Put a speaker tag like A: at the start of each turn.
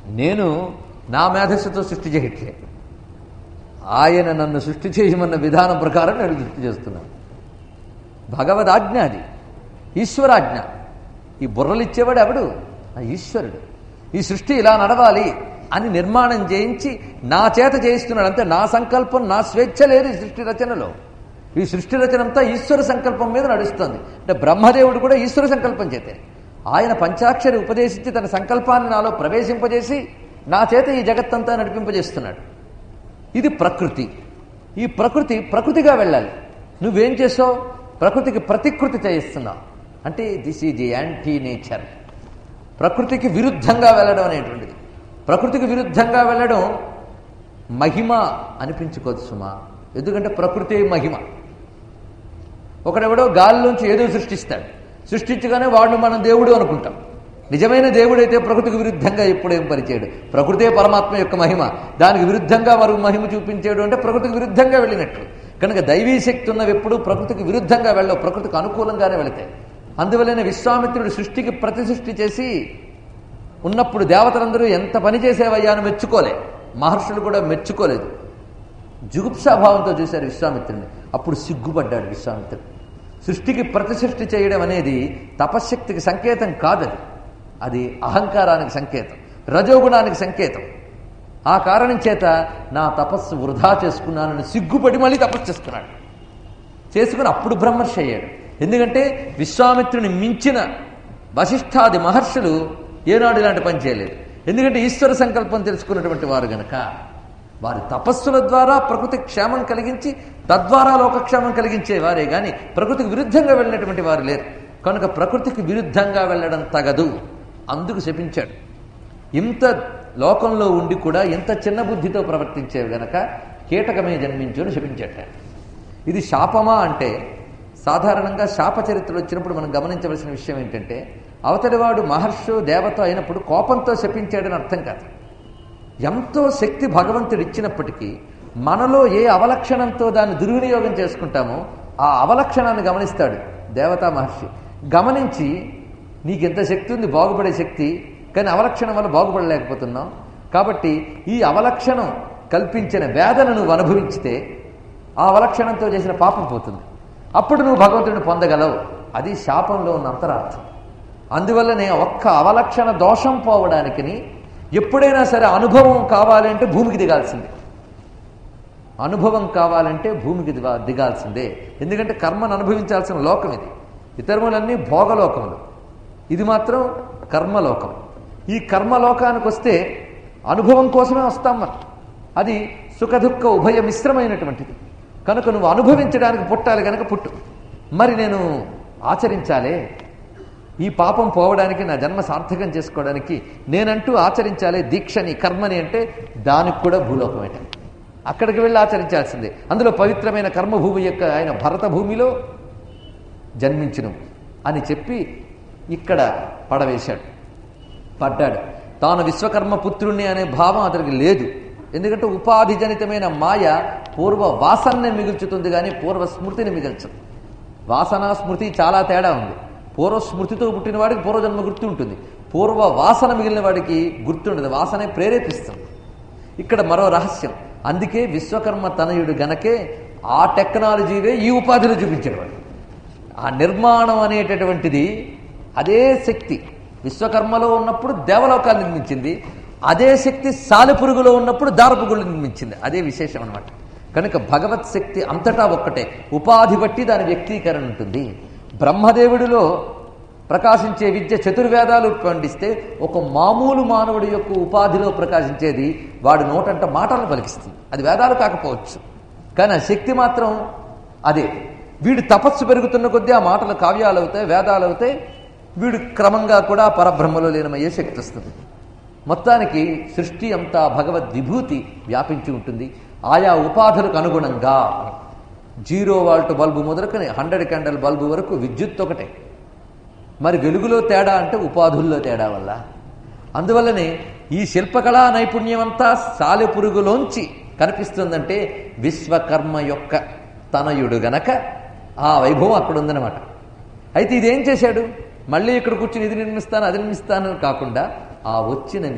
A: నేను నా మేధస్సుతో సృష్టి చేయట్లే ఆయన నన్ను సృష్టి చేయమన్న విధానం ప్రకారం నేను సృష్టి చేస్తున్నాను భగవదాజ్ఞ అది ఈశ్వరాజ్ఞ ఈ బుర్రలు ఇచ్చేవాడు ఎవడు ఆ ఈశ్వరుడు ఈ సృష్టి ఇలా నడవాలి అని నిర్మాణం చేయించి నా చేత చేయిస్తున్నాడు అంతే నా సంకల్పం నా స్వేచ్ఛ లేదు ఈ సృష్టి రచనలో ఈ సృష్టి రచన అంతా ఈశ్వర సంకల్పం మీద నడుస్తుంది అంటే బ్రహ్మదేవుడు కూడా ఈశ్వర సంకల్పం చేతే ఆయన పంచాక్షరి ఉపదేశించి తన సంకల్పాన్ని నాలో ప్రవేశింపజేసి నా చేత ఈ జగత్తంతా నడిపింపజేస్తున్నాడు ఇది ప్రకృతి ఈ ప్రకృతి ప్రకృతిగా వెళ్ళాలి నువ్వేం చేసావు ప్రకృతికి ప్రతికృతి చేయిస్తున్నావు అంటే దిస్ ఈజ్ యాంటీ నేచర్ ప్రకృతికి విరుద్ధంగా వెళ్ళడం అనేటువంటిది ప్రకృతికి విరుద్ధంగా వెళ్ళడం మహిమ అనిపించుకోదు సుమా ఎందుకంటే ప్రకృతి మహిమ ఒకడెవడో గాలిలోంచి ఏదో సృష్టిస్తాడు సృష్టించగానే వాడిని మనం దేవుడు అనుకుంటాం నిజమైన దేవుడైతే ప్రకృతికి విరుద్ధంగా ఎప్పుడేం పరిచేయడు ప్రకృతే పరమాత్మ యొక్క మహిమ దానికి విరుద్ధంగా మరో మహిమ చూపించేడు అంటే ప్రకృతికి విరుద్ధంగా వెళ్ళినట్లు కనుక దైవీ శక్తి ఉన్నవి ఎప్పుడు ప్రకృతికి విరుద్ధంగా వెళ్ళవు ప్రకృతికి అనుకూలంగానే వెళతాయి అందువలన విశ్వామిత్రుడు సృష్టికి ప్రతి సృష్టి చేసి ఉన్నప్పుడు దేవతలందరూ ఎంత పని చేసేవయ్యా అని మెచ్చుకోలే మహర్షులు కూడా మెచ్చుకోలేదు జుగుప్సాభావంతో చూశారు విశ్వామిత్రుడిని అప్పుడు సిగ్గుపడ్డాడు విశ్వామిత్రుడు సృష్టికి ప్రతి సృష్టి చేయడం అనేది తపశ్శక్తికి సంకేతం కాదది అది అహంకారానికి సంకేతం రజోగుణానికి సంకేతం ఆ కారణం చేత నా తపస్సు వృధా చేసుకున్నానని సిగ్గుపడి మళ్ళీ తపస్సు చేసుకున్నాడు చేసుకుని అప్పుడు బ్రహ్మర్షి అయ్యాడు ఎందుకంటే విశ్వామిత్రుని మించిన వశిష్ఠాది మహర్షులు ఏనాడు ఇలాంటి పని చేయలేదు ఎందుకంటే ఈశ్వర సంకల్పం తెలుసుకున్నటువంటి వారు గనక వారి తపస్సుల ద్వారా ప్రకృతి క్షేమం కలిగించి తద్వారా లోకక్షేమం కలిగించే వారే గాని ప్రకృతికి విరుద్ధంగా వెళ్ళినటువంటి వారు లేరు కనుక ప్రకృతికి విరుద్ధంగా వెళ్ళడం తగదు అందుకు శపించాడు ఇంత లోకంలో ఉండి కూడా ఇంత చిన్న బుద్ధితో ప్రవర్తించేవి గనక కీటకమే జన్మించుని శపించట ఇది శాపమా అంటే సాధారణంగా శాప చరిత్రలు వచ్చినప్పుడు మనం గమనించవలసిన విషయం ఏంటంటే అవతలివాడు మహర్షు దేవత అయినప్పుడు కోపంతో శపించాడని అర్థం కాదు ఎంతో శక్తి భగవంతుడు ఇచ్చినప్పటికీ మనలో ఏ అవలక్షణంతో దాన్ని దుర్వినియోగం చేసుకుంటామో ఆ అవలక్షణాన్ని గమనిస్తాడు దేవతా మహర్షి గమనించి నీకు ఎంత శక్తి ఉంది బాగుపడే శక్తి కానీ అవలక్షణం వల్ల బాగుపడలేకపోతున్నావు కాబట్టి ఈ అవలక్షణం కల్పించిన వేదన నువ్వు అనుభవించితే ఆ అవలక్షణంతో చేసిన పాపం పోతుంది అప్పుడు నువ్వు భగవంతుడిని పొందగలవు అది శాపంలో ఉన్న అంతరార్థం అందువల్లనే ఒక్క అవలక్షణ దోషం పోవడానికిని ఎప్పుడైనా సరే అనుభవం కావాలంటే భూమికి దిగాల్సిందే అనుభవం కావాలంటే భూమికి దిగా- దిగాల్సిందే ఎందుకంటే కర్మను అనుభవించాల్సిన లోకం ఇది ఇతరములన్నీ భోగలోకములు ఇది మాత్రం కర్మలోకం ఈ కర్మలోకానికి వస్తే అనుభవం కోసమే వస్తాం మనం అది సుఖదుఖ ఉభయ మిశ్రమైనటువంటిది కనుక నువ్వు అనుభవించడానికి పుట్టాలి కనుక పుట్టు మరి నేను ఆచరించాలే ఈ పాపం పోవడానికి నా జన్మ సార్థకం చేసుకోవడానికి నేనంటూ ఆచరించాలి దీక్షని కర్మని అంటే దానికి కూడా భూలోకమేట అక్కడికి వెళ్ళి ఆచరించాల్సిందే అందులో పవిత్రమైన కర్మభూమి యొక్క ఆయన భరత భూమిలో జన్మించును అని చెప్పి ఇక్కడ పడవేశాడు పడ్డాడు తాను విశ్వకర్మ పుత్రుణ్ణి అనే భావం అతనికి లేదు ఎందుకంటే ఉపాధి జనితమైన మాయ పూర్వ వాసనని మిగుల్చుతుంది కానీ పూర్వ స్మృతిని మిగల్చదు వాసన స్మృతి చాలా తేడా ఉంది పూర్వ స్మృతితో పుట్టిన వాడికి పూర్వజన్మ గుర్తు ఉంటుంది పూర్వ వాసన మిగిలిన వాడికి గుర్తుండదు వాసనే ప్రేరేపిస్తుంది ఇక్కడ మరో రహస్యం అందుకే విశ్వకర్మ తనయుడు గనకే ఆ టెక్నాలజీవే ఈ ఉపాధిలో చూపించాడు వాడు ఆ నిర్మాణం అనేటటువంటిది అదే శక్తి విశ్వకర్మలో ఉన్నప్పుడు దేవలోకాన్ని నిర్మించింది అదే శక్తి సాలెపురుగులో ఉన్నప్పుడు దారపుగుళ్ళు నిర్మించింది అదే విశేషం అనమాట కనుక భగవత్ శక్తి అంతటా ఒక్కటే ఉపాధి బట్టి దాని వ్యక్తీకరణ ఉంటుంది బ్రహ్మదేవుడిలో ప్రకాశించే విద్య చతుర్వేదాలు పండిస్తే ఒక మామూలు మానవుడి యొక్క ఉపాధిలో ప్రకాశించేది వాడి నోటంట మాటలను పలికిస్తుంది అది వేదాలు కాకపోవచ్చు కానీ ఆ శక్తి మాత్రం అదే వీడు తపస్సు పెరుగుతున్న కొద్దీ ఆ మాటలు కావ్యాలు అవుతాయి వేదాలు అవుతాయి వీడు క్రమంగా కూడా పరబ్రహ్మలో లీనమయ్యే శక్తి వస్తుంది మొత్తానికి సృష్టి అంతా భగవద్ విభూతి వ్యాపించి ఉంటుంది ఆయా ఉపాధులకు అనుగుణంగా జీరో వాల్ట్ బల్బు మొదలుకొని హండ్రెడ్ క్యాండల్ బల్బు వరకు విద్యుత్ ఒకటే మరి వెలుగులో తేడా అంటే ఉపాధుల్లో తేడా వల్ల అందువల్లనే ఈ శిల్పకళా నైపుణ్యం అంతా సాలెపురుగులోంచి కనిపిస్తుందంటే విశ్వకర్మ యొక్క తనయుడు గనక ఆ వైభవం అక్కడ ఉందన్నమాట అయితే ఇదేం చేశాడు మళ్ళీ ఇక్కడ కూర్చుని ఇది నిర్మిస్తాను అది నిర్మిస్తాను కాకుండా ఆ వచ్చిన